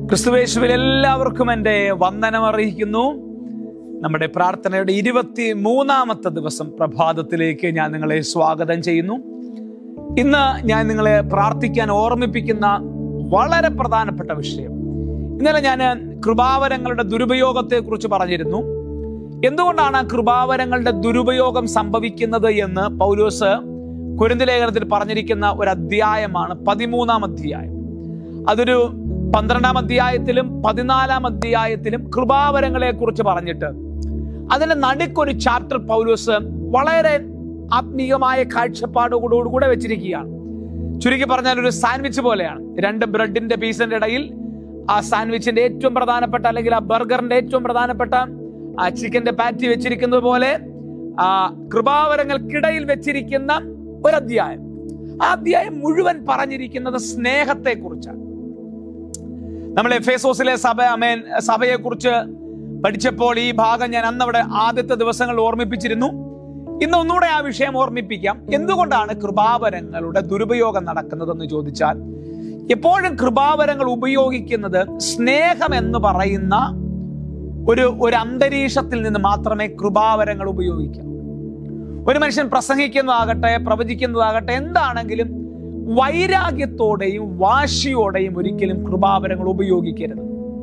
ക്രിസ്തുവേശുവിൽ എല്ലാവർക്കും എൻ്റെ വന്ദനം അറിയിക്കുന്നു നമ്മുടെ പ്രാർത്ഥനയുടെ ഇരുപത്തി മൂന്നാമത്തെ ദിവസം പ്രഭാതത്തിലേക്ക് ഞാൻ നിങ്ങളെ സ്വാഗതം ചെയ്യുന്നു ഇന്ന് ഞാൻ നിങ്ങളെ പ്രാർത്ഥിക്കാൻ ഓർമ്മിപ്പിക്കുന്ന വളരെ പ്രധാനപ്പെട്ട വിഷയം ഇന്നലെ ഞാൻ കൃപാവരങ്ങളുടെ ദുരുപയോഗത്തെ കുറിച്ച് പറഞ്ഞിരുന്നു എന്തുകൊണ്ടാണ് കൃപാവരങ്ങളുടെ ദുരുപയോഗം സംഭവിക്കുന്നത് എന്ന് പൗലോസ് കുരുന്ത ലേഖനത്തിൽ പറഞ്ഞിരിക്കുന്ന ഒരു അധ്യായമാണ് പതിമൂന്നാം അധ്യായം അതൊരു പന്ത്രണ്ടാം അധ്യായത്തിലും പതിനാലാം അധ്യായത്തിലും കൃപാവരങ്ങളെ കുറിച്ച് പറഞ്ഞിട്ട് അതിന്റെ നടുക്കൊരു ചാപ്റ്റർ പൗലോസ് വളരെ ആത്മീയമായ കാഴ്ചപ്പാടോടുകൂടെ വെച്ചിരിക്കുകയാണ് ചുരുക്കി പറഞ്ഞാൽ ഒരു സാൻഡ്വിച്ച് പോലെയാണ് രണ്ട് ബ്രെഡിന്റെ പീസിന്റെ ഇടയിൽ ആ സാൻഡ്വിച്ചിന്റെ ഏറ്റവും പ്രധാനപ്പെട്ട അല്ലെങ്കിൽ ആ ബർഗറിന്റെ ഏറ്റവും പ്രധാനപ്പെട്ട ആ ചിക്കന്റെ പാറ്റി വെച്ചിരിക്കുന്നത് പോലെ ആ കൃപാവരങ്ങൾക്കിടയിൽ വെച്ചിരിക്കുന്ന ഒരു അധ്യായം ആ അധ്യായം മുഴുവൻ പറഞ്ഞിരിക്കുന്നത് സ്നേഹത്തെ കുറിച്ചാണ് നമ്മൾ എഫേസോസിലെ സഭ അമേൻ സഭയെ കുറിച്ച് പഠിച്ചപ്പോൾ ഈ ഭാഗം ഞാൻ അന്ന് അവിടെ ആദ്യത്തെ ദിവസങ്ങൾ ഓർമ്മിപ്പിച്ചിരുന്നു ഇന്ന് ഒന്നുകൂടെ ആ വിഷയം ഓർമ്മിപ്പിക്കാം എന്തുകൊണ്ടാണ് കൃപാവരങ്ങളുടെ ദുരുപയോഗം നടക്കുന്നതെന്ന് ചോദിച്ചാൽ എപ്പോഴും കൃപാവരങ്ങൾ ഉപയോഗിക്കുന്നത് സ്നേഹം എന്ന് പറയുന്ന ഒരു ഒരു അന്തരീക്ഷത്തിൽ നിന്ന് മാത്രമേ കൃപാവരങ്ങൾ ഉപയോഗിക്കാവൂ ഒരു മനുഷ്യൻ പ്രസംഗിക്കുന്നതാകട്ടെ പ്രവചിക്കുന്നതാകട്ടെ എന്താണെങ്കിലും വൈരാഗ്യത്തോടെയും വാശിയോടെയും ഒരിക്കലും കൃപാവരങ്ങൾ ഉപയോഗിക്കരുത്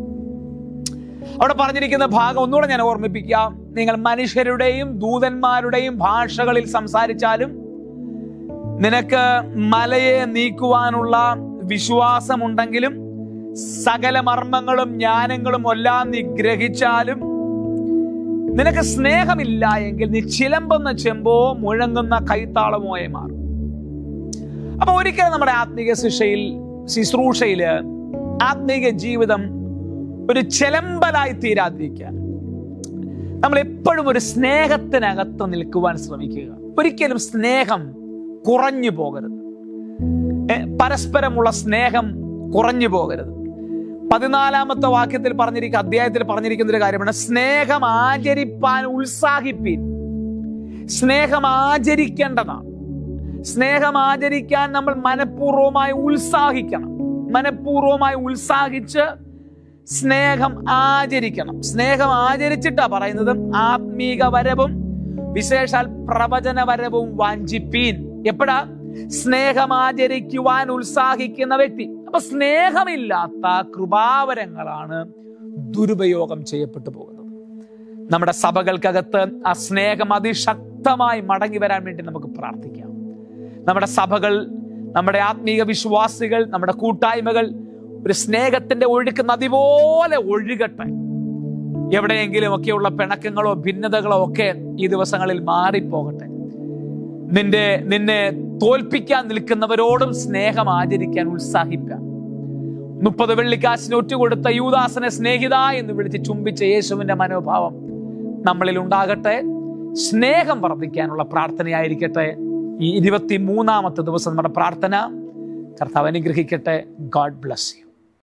അവിടെ പറഞ്ഞിരിക്കുന്ന ഭാഗം ഒന്നുകൂടെ ഞാൻ ഓർമ്മിപ്പിക്കാം നിങ്ങൾ മനുഷ്യരുടെയും ദൂതന്മാരുടെയും ഭാഷകളിൽ സംസാരിച്ചാലും നിനക്ക് മലയെ നീക്കുവാനുള്ള വിശ്വാസമുണ്ടെങ്കിലും സകല മർമ്മങ്ങളും ജ്ഞാനങ്ങളും എല്ലാം നീ ഗ്രഹിച്ചാലും നിനക്ക് സ്നേഹമില്ല എങ്കിൽ നീ ചിലമ്പുന്ന ചെമ്പോ മുഴങ്ങുന്ന കൈത്താളമോയെ മാറും അപ്പൊ ഒരിക്കലും നമ്മുടെ ആത്മീക ശിക്ഷയിൽ ശുശ്രൂഷയില് ആത്മീക ജീവിതം ഒരു ചെലമ്പലായി തീരാതിരിക്കാൻ നമ്മൾ എപ്പോഴും ഒരു സ്നേഹത്തിനകത്ത് നിൽക്കുവാൻ ശ്രമിക്കുക ഒരിക്കലും സ്നേഹം കുറഞ്ഞു പോകരുത് ഏ, പരസ്പരമുള്ള സ്നേഹം കുറഞ്ഞു പോകരുത് പതിനാലാമത്തെ വാക്യത്തിൽ പറഞ്ഞിരിക്കുന്ന അധ്യായത്തിൽ പറഞ്ഞിരിക്കുന്ന ഒരു കാര്യമാണ് സ്നേഹം ആചരിപ്പാൻ ഉത്സാഹിപ്പീൻ സ്നേഹം ആചരിക്കേണ്ടതാണ് സ്നേഹം ആചരിക്കാൻ നമ്മൾ മനഃപൂർവ്വമായി ഉത്സാഹിക്കണം മനഃപൂർവ്വമായി ഉത്സാഹിച്ച് സ്നേഹം ആചരിക്കണം സ്നേഹം ആചരിച്ചിട്ടാ പറയുന്നത് ആത്മീക വരവും വിശേഷാൽ പ്രവചനവരവും വാഞ്ചിപ്പീൻ എപ്പോഴാ സ്നേഹം ആചരിക്കുവാൻ ഉത്സാഹിക്കുന്ന വ്യക്തി അപ്പൊ സ്നേഹമില്ലാത്ത കൃപാവരങ്ങളാണ് ദുരുപയോഗം ചെയ്യപ്പെട്ടു പോകുന്നത് നമ്മുടെ സഭകൾക്കകത്ത് ആ സ്നേഹം അതിശക്തമായി മടങ്ങി വരാൻ വേണ്ടി നമുക്ക് പ്രാർത്ഥിക്കാം നമ്മുടെ സഭകൾ നമ്മുടെ ആത്മീക വിശ്വാസികൾ നമ്മുടെ കൂട്ടായ്മകൾ ഒരു സ്നേഹത്തിന്റെ ഒഴുക്ക് നദി പോലെ ഒഴുകട്ടെ എവിടെയെങ്കിലും ഒക്കെയുള്ള പിണക്കങ്ങളോ ഭിന്നതകളോ ഒക്കെ ഈ ദിവസങ്ങളിൽ മാറിപ്പോകട്ടെ നിന്റെ നിന്നെ തോൽപ്പിക്കാൻ നിൽക്കുന്നവരോടും സ്നേഹം ആചരിക്കാൻ ഉത്സാഹിക്കാം മുപ്പത് വെള്ളിക്കാശിന് ഒറ്റുകൊടുത്ത യൂദാസനെ സ്നേഹിത എന്ന് വിളിച്ച് ചുംബിച്ച യേശുവിന്റെ മനോഭാവം നമ്മളിൽ ഉണ്ടാകട്ടെ സ്നേഹം വർദ്ധിക്കാനുള്ള പ്രാർത്ഥനയായിരിക്കട്ടെ ഈ ഇരുപത്തി മൂന്നാമത്തെ ദിവസം നമ്മുടെ പ്രാർത്ഥന കർത്താവ് അനുഗ്രഹിക്കട്ടെ ഗാഡ് ബ്ലസ് യു